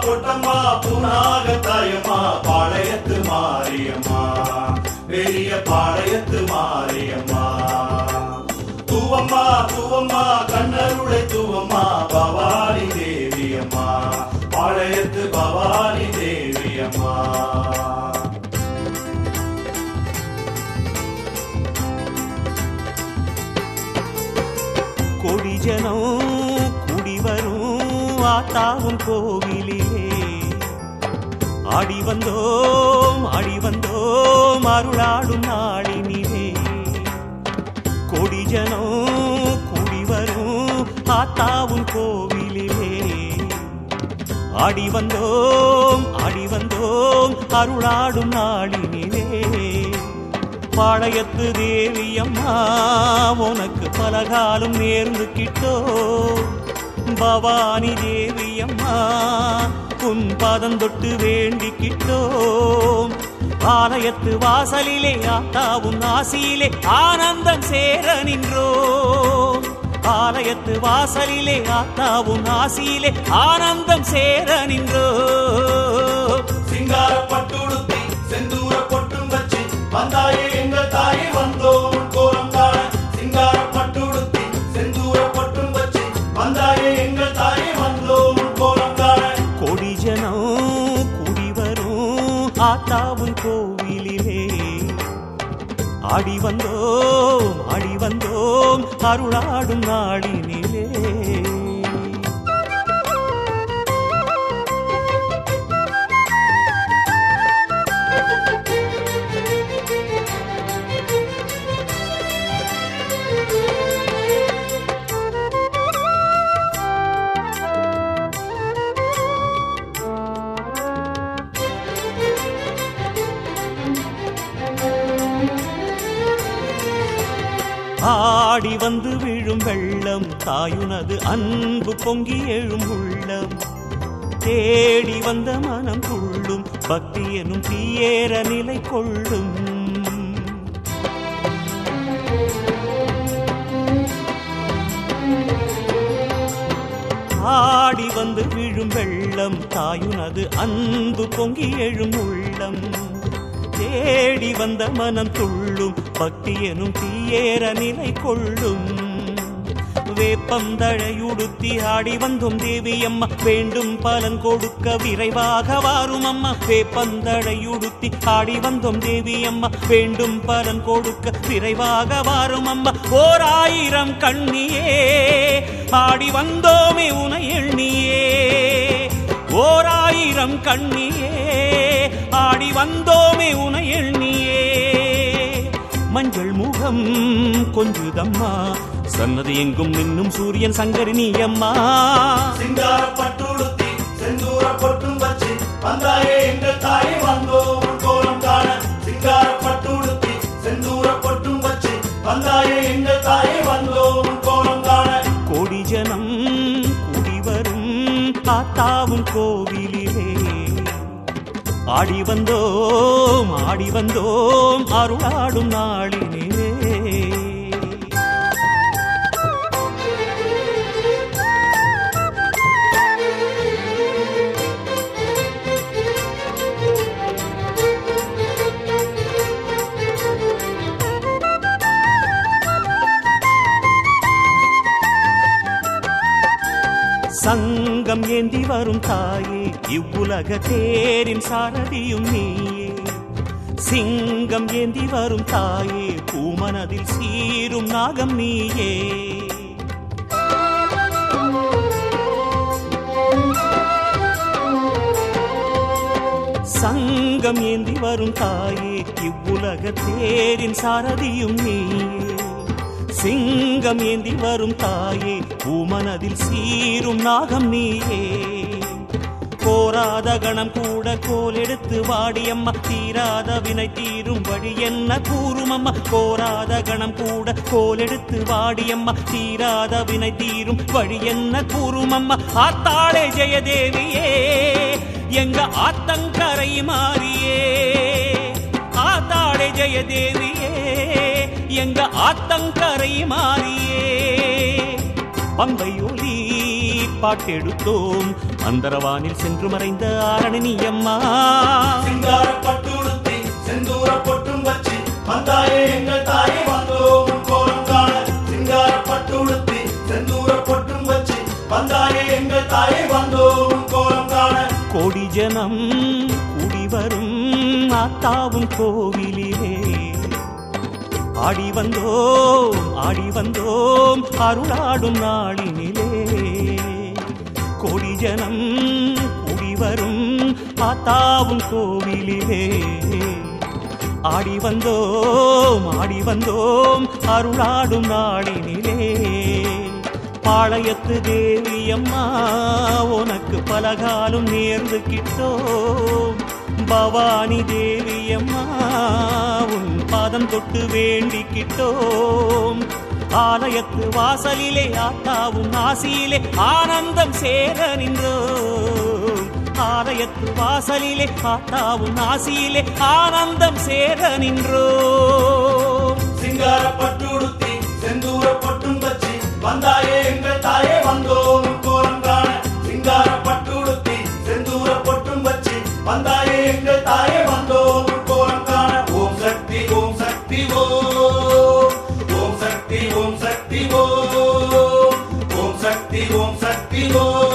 பொட்டம்மா பூனாக தாயம்மா பாளையத்து மாரியம்மா பெரிய பாளையத்து மாரியம்மா தூவம்மா தூவம்மா கண்ணருளை தூவம்மா பவானி தேவியம்மா பாளையத்து பவானி தேவியம்மா கொடிஜனம் குடி வரும் ஆத்தாவும் கோவிலிலே ஆடி வந்தோம் ஆடி வந்தோம் அருளாடும் நாளினிலே கொடிஜனம் குடி வரும் ஆத்தாவும் கோவிலிலே ஆடி வந்தோம் ஆடி வந்தோம் அருளாடும் நாளினிலே பாளையத்து தேவியம்மா உனக்கு பலகாலம் நேர்ந்து கிட்டோ பவானி தேவியம்மா உன் பாதம் தொட்டு வேண்டிக்கிட்டோம் ஆலயத்து வாசலிலே ஆத்தாவும் ஆசியிலே ஆனந்தம் சேர நின்றோம் ஆலயத்து வாசலிலே ஆத்தாவும் ஆசியிலே ஆனந்தம் சேர நின்றோம் சிங்கார பட்டுடுத்தி செந்தூர பொட்டும் வச்சு வந்தாயே எங்கள் தாயே வந்தோம் கோலம் காண சிங்கார பட்டுடுத்தி செந்தூர பொட்டும் வச்சு வந்தாயே எங்கள் தாயே வந்தோம் கோலம் காண கொடிஜனம் குடி வரும் ஆத்தாவும் கோவிலிலே ஆடி வந்தோம் ஆடி வந்தோம் அருளாடும் நாளினிலே ஆடி வந்து விழும் வெள்ளம் தாயுனது அன்பு பொங்கி எழும் உள்ளம் தேடி வந்த மனம் துள்ளும் பக்தி எனும் தீயேற நிலை கொள்ளும் ஆடி வந்து விழும் வெள்ளம் தாயுனது அன்பு பொங்கி எழும் உள்ளம் தேடி வந்த மனம் துள்ளும் பக்தி எனும் தீயேற நிலை கொள்ளும் வேப்பந்தழையுடுத்தி ஆடி வந்தோம் தேவி அம்மா வேண்டும் பலன் கொடுக்க விரைவாக வாரும் அம்மா வேப்பந்தழையுடுத்தி ஆடி வந்தோம் தேவி அம்மா வேண்டும் பலன் கொடுக்க விரைவாக வாரும் அம்மா ஓர் ஆயிரம் கண்ணியே ஆடி வந்தோமே உனை எண்ணியே ஓர் ஆயிரம் கண்ணியே ஆடி வந்தோமே உனை எண்ணியே மஞ்சள் முகம் கொஞ்சுதம்மா சன்னதி எங்கும் நின்னும் சூரியன் சங்கரி நீ அம்மா சிங்கார பட்டுடுத்தி செந்தூர பொட்டும் வச்சு வந்தாயே எங்கள் தாயே வந்தோம் கோலம் காண சிங்கார பட்டுடுத்தி செந்தூர பொட்டும் வச்சு வந்தாயே எங்கள் தாயே வந்தோம் கோலம் காண கோடி ஜனம் கூடி வரும் ஆத்தாவும் கோவிலிலே ஆடி வந்தோம் ஆடி வந்தோம் அருளாடும் நாளினிலே சங்கம் ஏந்தி வரும் தாயே இவ்வுலக தேரின் சாரதியும் நீயே சிங்கம் ஏந்தி வரும் தாயே பூமனதில் சீரும் நாகம் நீயே சங்கம் ஏந்தி வரும் தாயே இவ்வுலக தேரின் சாரதியும் நீயே சிங்கம் ஏந்தி வரும் தாயே பூமனதில் சீரும் நாகம் நீயே போராத கணம் கூட கோல் எடுத்து வாடியம்மா தீராத வினை தீரும் வழி என்ன கூறும் அம்மா போராத கணம் கூட கோல் எடுத்து வாடியம்மா தீராத வினை தீரும் வழி என்ன கூறும் அம்மா ஆத்தாளே ஜெயதேவியே எங்க ஆத்தங்கரை மாறியே ஆத்தாளே ஜெயதேவியே எங்க ஆத்தங்கரை மாறியே பம்பை ஒலி பாட்டெடுத்தோம் அந்தரவானில் சென்று மறைந்த ஆரணி அம்மா சிங்கார பட்டுடுத்தி செந்தூர பொட்டும் வச்சு வந்தாயே எங்கள் தாயே வந்தோம் உன் கோலம் காண சிங்கார பட்டுடுத்தி செந்தூர பொட்டும் வச்சு வந்தாயே எங்கள் தாயே வந்தோம் உன் கோலம் காண கோடி ஜனம் கூடி வரும் ஆத்தாவும் கோவிலிலே ஆடி வந்தோம் ஆடி வந்தோம் அருளாடும் நாளினிலே கோடி ஜனம் கூடி வரும் ஆத்தாவும் கோவிலிலே ஆடி வந்தோம் ஆடி வந்தோம் அருளாடும் நாளினிலே பாளையத்து தேவி அம்மா உனக்கு பலகாலம் நேர்ந்து கிட்டோம் பவானி தேவி அம்மா உன் பாதம் தொட்டு வேண்டிக்கிட்டோம் ஆலயத்து வாசலிலே ஆத்தாவும் ஆசியிலே ஆனந்தம் சேர நின்றோம் ஆலயத்து வாசலிலே ஆத்தாவும் ஆசியிலே ஆனந்தம் சேர நின்றோம் சிங்கார பட்டுடுத்தி செந்தூர பொட்டும் வச்சு வந்தாயே எங்கள் தாயே வந்தோம் உன் கோலம் காண சிங்கார பட்டுடுத்தி செந்தூர பொட்டும் வச்சு வந்தாயே எங்கள் தாயே வந்தோம் உன் கோலம் காண ஓம் சக்தி ஓம் சக்தி ஓம் ஓம் சக்தி ஓம் சக்தி ஓம் ஓம் சக்தி ஓம் சக்தி ஓம்